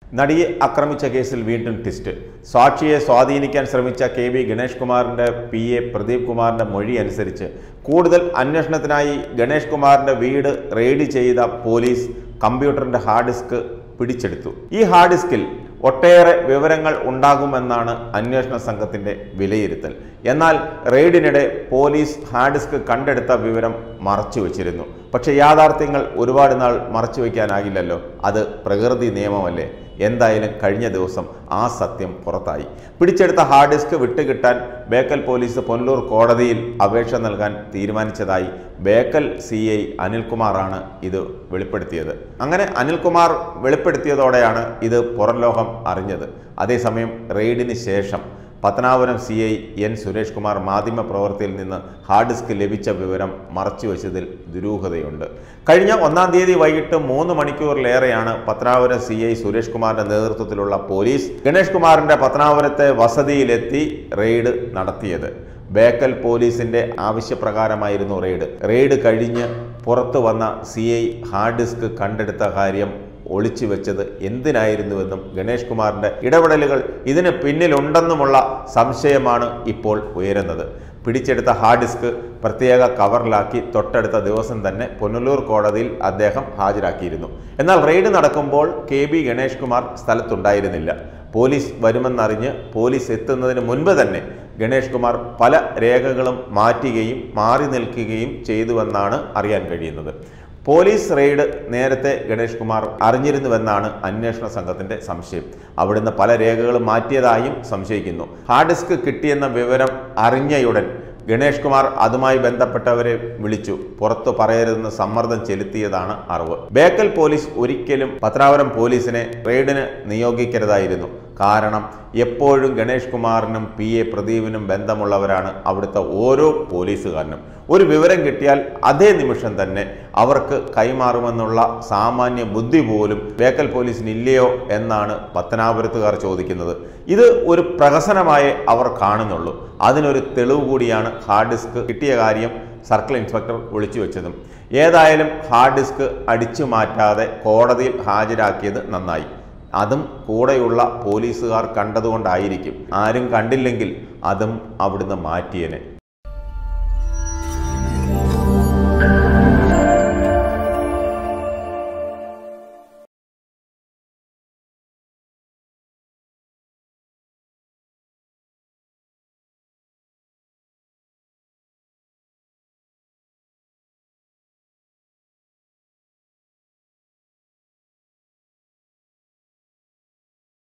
നടിയെ ആക്രമിച്ച കേസിൽ വീണ്ടും ട്വിസ്റ്റ് സാക്ഷിയെ സ്വാധീനിക്കാൻ ശ്രമിച്ച കെ വി ഗണേഷ് കുമാറിന്റെ പി എ പ്രദീപ് കുമാറിന്റെ മൊഴി അനുസരിച്ച് കൂടുതൽ അന്വേഷണത്തിനായി ഗണേഷ് കുമാറിന്റെ വീട് റെയ്ഡ് ചെയ്ത പോലീസ് കമ്പ്യൂട്ടറിന്റെ ഹാർഡ് ഡിസ്ക് പിടിച്ചെടുത്തു ഈ ഹാർഡ് ഡിസ്കിൽ ഒട്ടേറെ വിവരങ്ങൾ ഉണ്ടാകുമെന്നാണ് അന്വേഷണ സംഘത്തിന്റെ വിലയിരുത്തൽ എന്നാൽ റെയ്ഡിനിടെ പോലീസ് ഹാർഡ് ഡിസ്ക് കണ്ടെടുത്ത വിവരം മറച്ചു വച്ചിരുന്നു പക്ഷേ യാഥാർത്ഥ്യങ്ങൾ ഒരുപാട് നാൾ മറച്ചു വയ്ക്കാനാകില്ലല്ലോ അത് പ്രകൃതി നിയമമല്ലേ എന്തായാലും കഴിഞ്ഞ ദിവസം ആ സത്യം പുറത്തായി പിടിച്ചെടുത്ത ഹാർഡ് ഡിസ്ക് വിട്ടുകിട്ടാൻ ബേക്കൽ പോലീസ് പൊന്നൂർ കോടതിയിൽ അപേക്ഷ നൽകാൻ തീരുമാനിച്ചതായി ബേക്കൽ സി ഐ അനിൽകുമാറാണ് ഇത് വെളിപ്പെടുത്തിയത് അങ്ങനെ അനിൽകുമാർ വെളിപ്പെടുത്തിയതോടെയാണ് ഇത് പുറം ലോകം അറിഞ്ഞത് അതേസമയം റെയ്ഡിന് ശേഷം Pathanapuram C I N Suresh Kumar മാധ്യമ പ്രവർത്തിയിൽ നിന്ന് ഹാർഡ് ഡിസ്ക് ലഭിച്ച വിവരം മറച്ചുവെച്ചതിൽ ദുരൂഹതയുണ്ട് കഴിഞ്ഞ ഒന്നാം തീയതി വൈകിട്ട് മൂന്ന് മണിക്കൂറിലേറെയാണ് പത്തനാപുരം സി ഐ സുരേഷ് കുമാറിന്റെ നേതൃത്വത്തിലുള്ള പോലീസ് ഗണേഷ് കുമാറിന്റെ പത്തനാപുരത്തെ വസതിയിലെത്തി റെയ്ഡ് നടത്തിയത് ബേക്കൽ പോലീസിന്റെ ആവശ്യപ്രകാരമായിരുന്നു റെയ്ഡ് റെയ്ഡ് കഴിഞ്ഞ് പുറത്തു വന്ന സി ഐ ഹാർഡ് ഡിസ്ക് കണ്ടെടുത്ത കാര്യം ഒളിച്ചു വെച്ചത് എന്തിനായിരുന്നുവെന്നും ഗണേഷ് കുമാറിന്റെ ഇടപെടലുകൾ ഇതിന് പിന്നിലുണ്ടെന്നുമുള്ള സംശയമാണ് ഇപ്പോൾ ഉയരുന്നത് പിടിച്ചെടുത്ത ഹാർഡ് ഡിസ്ക് പ്രത്യേക കവറിലാക്കി തൊട്ടടുത്ത ദിവസം തന്നെ പുനലൂർ കോടതിയിൽ അദ്ദേഹം ഹാജരാക്കിയിരുന്നു എന്നാൽ റെയ്ഡ് നടക്കുമ്പോൾ കെ ബി ഗണേഷ് കുമാർ സ്ഥലത്തുണ്ടായിരുന്നില്ല പോലീസ് വരുമെന്നറിഞ്ഞ് പോലീസ് എത്തുന്നതിന് മുൻപ് തന്നെ ഗണേഷ് കുമാർ പല രേഖകളും മാറ്റുകയും മാറി നിൽക്കുകയും ചെയ്തുവെന്നാണ് അറിയാൻ കഴിയുന്നത് പോലീസ് റെയ്ഡ് നേരത്തെ ഗണേഷ് കുമാർ അറിഞ്ഞിരുന്നുവെന്നാണ് അന്വേഷണ സംഘത്തിന്റെ സംശയം അവിടുന്ന് പല രേഖകളും മാറ്റിയതായും സംശയിക്കുന്നു ഹാർഡ് ഡിസ്ക് കിട്ടിയെന്ന വിവരം അറിഞ്ഞയുടൻ ഗണേഷ് കുമാർ അതുമായി ബന്ധപ്പെട്ടവരെ വിളിച്ചു പുറത്തു പറയരുതെന്ന് സമ്മർദ്ദം ചെലുത്തിയതാണ് അറിവ് ബേക്കൽ പോലീസ് ഒരിക്കലും പത്രാവരം പോലീസിനെ റെയ്ഡിന് നിയോഗിക്കരുതായിരുന്നു കാരണം എപ്പോഴും ഗണേഷ് കുമാറിനും പി എ പ്രദീപിനും ബന്ധമുള്ളവരാണ് അവിടുത്തെ ഓരോ പോലീസുകാരനും ഒരു വിവരം കിട്ടിയാൽ അതേ നിമിഷം തന്നെ അവർക്ക് കൈമാറുമെന്നുള്ള സാമാന്യ ബുദ്ധി പോലും ബേക്കൽ പോലീസിന് ഇല്ലയോ എന്നാണ് പത്തനാപുരത്തുകാർ ചോദിക്കുന്നത് ഇത് ഒരു പ്രഹസനമായേ അവർ കാണുന്നുള്ളൂ അതിനൊരു തെളിവ് കൂടിയാണ് ഹാർഡ് ഡിസ്ക് കിട്ടിയ കാര്യം സർക്കിൾ ഇൻസ്പെക്ടർ ഒളിച്ചു വെച്ചതും ഏതായാലും ഹാർഡ് ഡിസ്ക് അടിച്ചു മാറ്റാതെ കോടതിയിൽ ഹാജരാക്കിയത് നന്നായി അതും കൂടെയുള്ള പോലീസുകാർ കണ്ടതുകൊണ്ടായിരിക്കും ആരും കണ്ടില്ലെങ്കിൽ അതും അവിടുന്ന് മാറ്റിയനെ